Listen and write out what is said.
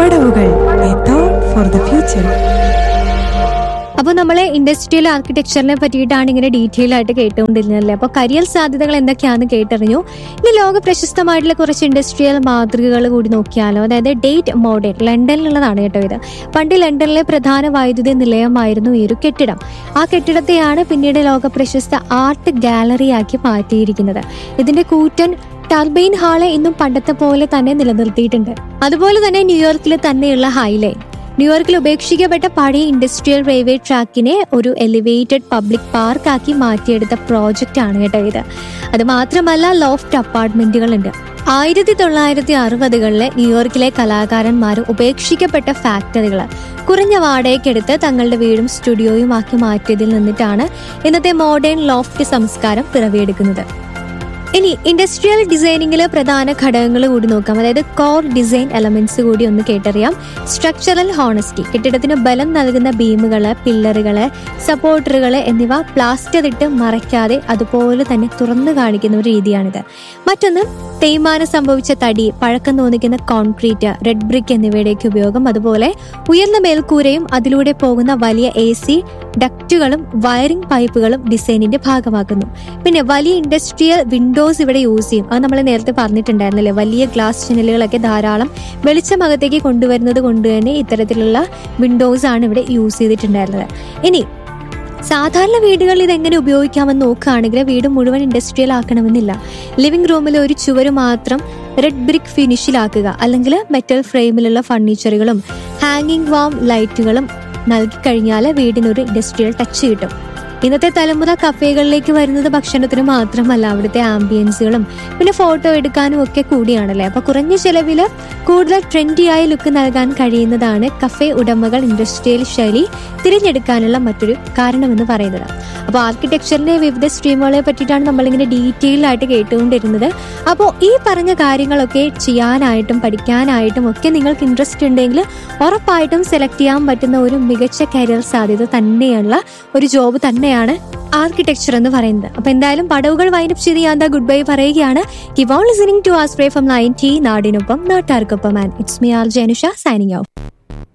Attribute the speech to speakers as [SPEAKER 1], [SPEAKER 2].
[SPEAKER 1] പടവുകൾ a thought for the future
[SPEAKER 2] അപ്പോൾ നമ്മൾ ഇൻഡസ്ട്രിയൽ ആർക്കിടെക്ചറിനെ പറ്റിയിട്ടാണ് ഇങ്ങനെ ഡീറ്റെയിൽ ആയിട്ട് കേട്ടുകൊണ്ടിരുന്നത് അപ്പോൾ കരിയർ സാധ്യതകൾ എന്തൊക്കെയാണെന്ന് കേട്ടറിഞ്ഞു ഇനി ലോക പ്രശസ്തമായിട്ടുള്ള കുറച്ച് ഇൻഡസ്ട്രിയൽ മാതൃകകൾ കൂടി നോക്കിയാലോ അതായത് ഡേറ്റ് മോഡേൺ ലണ്ടനിലുള്ളതാണ് കേട്ടോ ഇത് പണ്ട് ലണ്ടനിലെ പ്രധാന വൈദ്യുതി നിലയമായിരുന്നു ഈ ഒരു കെട്ടിടം ആ കെട്ടിടത്തെയാണ് പിന്നീട് ലോക പ്രശസ്ത ആർട്ട് ഗാലറിയാക്കി മാറ്റിയിരിക്കുന്നത് ഇതിന്റെ കൂറ്റൻ ടർബൈൻ ഹാള് ഇന്നും പണ്ടത്തെ പോലെ തന്നെ നിലനിർത്തിയിട്ടുണ്ട് അതുപോലെ തന്നെ ന്യൂയോർക്കിൽ തന്നെയുള്ള ഹൈലൈൻ ന്യൂയോർക്കിൽ ഉപേക്ഷിക്കപ്പെട്ട പഴയ ഇൻഡസ്ട്രിയൽ റെയിൽവേ ട്രാക്കിനെ ഒരു എലിവേറ്റഡ് പബ്ലിക് പാർക്കാക്കി മാറ്റിയെടുത്ത പ്രോജക്റ്റ് ആണ് കേട്ടോ ഇത് അത് മാത്രമല്ല ലോഫ്റ്റ് അപ്പാർട്ട്മെന്റുകളുണ്ട് ആയിരത്തി തൊള്ളായിരത്തി അറുപതുകളിലെ ന്യൂയോർക്കിലെ കലാകാരന്മാർ ഉപേക്ഷിക്കപ്പെട്ട ഫാക്ടറികൾ കുറഞ്ഞ വാടകയ്ക്കെടുത്ത് തങ്ങളുടെ വീടും സ്റ്റുഡിയോയും ആക്കി മാറ്റിയതിൽ നിന്നിട്ടാണ് ഇന്നത്തെ മോഡേൺ ലോഫ്റ്റ് സംസ്കാരം പിറവിയെടുക്കുന്നത് ഇനി ഇൻഡസ്ട്രിയൽ ഡിസൈനിങ്ങിൽ പ്രധാന ഘടകങ്ങൾ കൂടി നോക്കാം അതായത് കോർ ഡിസൈൻ എലമെന്റ്സ് കൂടി ഒന്ന് കേട്ടറിയാം സ്ട്രക്ചറൽ ഹോണസ്റ്റി കെട്ടിടത്തിന് ബലം നൽകുന്ന ബീമുകള് പില്ലറുകള് സപ്പോർട്ടറുകള് എന്നിവ പ്ലാസ്റ്റർ ഇട്ട് മറയ്ക്കാതെ അതുപോലെ തന്നെ തുറന്നു കാണിക്കുന്ന ഒരു രീതിയാണിത് മറ്റൊന്ന് തേയ്മാനം സംഭവിച്ച തടി പഴക്കം തോന്നിക്കുന്ന കോൺക്രീറ്റ് റെഡ് ബ്രിക്ക് എന്നിവയുടെയൊക്കെ ഉപയോഗം അതുപോലെ ഉയർന്ന മേൽക്കൂരയും അതിലൂടെ പോകുന്ന വലിയ എ സി ഡക്റ്റുകളും വയറിംഗ് പൈപ്പുകളും ഡിസൈനിന്റെ ഭാഗമാക്കുന്നു പിന്നെ വലിയ ഇൻഡസ്ട്രിയൽ വിൻഡോസ് ഇവിടെ യൂസ് ചെയ്യും അത് നമ്മൾ നേരത്തെ പറഞ്ഞിട്ടുണ്ടായിരുന്നില്ലേ വലിയ ഗ്ലാസ് ജനലുകളൊക്കെ ധാരാളം വെളിച്ചം അകത്തേക്ക് കൊണ്ടുവരുന്നത് കൊണ്ട് തന്നെ ഇത്തരത്തിലുള്ള വിൻഡോസ് ആണ് ഇവിടെ യൂസ് ചെയ്തിട്ടുണ്ടായിരുന്നത് ഇനി സാധാരണ വീടുകളിൽ ഇതെങ്ങനെ ഉപയോഗിക്കാമെന്ന് നോക്കുകയാണെങ്കിൽ വീട് മുഴുവൻ ഇൻഡസ്ട്രിയൽ ആക്കണമെന്നില്ല ലിവിംഗ് റൂമിൽ ഒരു ചുവര് മാത്രം റെഡ് ബ്രിക്ക് ഫിനിഷിലാക്കുക അല്ലെങ്കിൽ മെറ്റൽ ഫ്രെയിമിലുള്ള ഫർണിച്ചറുകളും ഹാങ്ങിങ് വാം ലൈറ്റുകളും നൽകി കഴിഞ്ഞാൽ വീടിനൊരു ഇൻഡസ്ട്രിയൽ ടച്ച് കിട്ടും ഇന്നത്തെ തലമുറ കഫേകളിലേക്ക് വരുന്നത് ഭക്ഷണത്തിന് മാത്രമല്ല അവിടുത്തെ ആംബിയൻസുകളും പിന്നെ ഫോട്ടോ എടുക്കാനും ഒക്കെ കൂടിയാണല്ലേ അപ്പൊ കുറഞ്ഞ ചെലവില് കൂടുതൽ ട്രെൻഡിയായ ലുക്ക് നൽകാൻ കഴിയുന്നതാണ് കഫേ ഉടമകൾ ഇൻഡസ്ട്രിയൽ ശൈലി തിരഞ്ഞെടുക്കാനുള്ള മറ്റൊരു കാരണമെന്ന് പറയുന്നത് അപ്പോൾ ആർക്കിടെക്ചറിന്റെ വിവിധ സ്ട്രീമുകളെ പറ്റിയിട്ടാണ് നമ്മളിങ്ങനെ ഡീറ്റെയിൽ ആയിട്ട് കേട്ടുകൊണ്ടിരുന്നത് അപ്പോൾ ഈ പറഞ്ഞ കാര്യങ്ങളൊക്കെ ചെയ്യാനായിട്ടും പഠിക്കാനായിട്ടും ഒക്കെ നിങ്ങൾക്ക് ഇൻട്രസ്റ്റ് ഉണ്ടെങ്കിൽ ഉറപ്പായിട്ടും സെലക്ട് ചെയ്യാൻ പറ്റുന്ന ഒരു മികച്ച കരിയർ സാധ്യത തന്നെയുള്ള ഒരു ജോബ് തന്നെയാണ് ആർക്കിടെക്ചർ എന്ന് പറയുന്നത് അപ്പൊ എന്തായാലും പടവുകൾ വൈൻഡപ്പ് ചെയ്ത് ഞാൻ ഗുഡ് ബൈ പറയുകയാണ് കിവ് ഓൺ ലിസണിംഗ് ടു ആസ്പ്രേ ഫ്രം നയൻറ്റി നാടിനൊപ്പം നാട്ടാർക്കൊപ്പം and it's me R Janusha signing out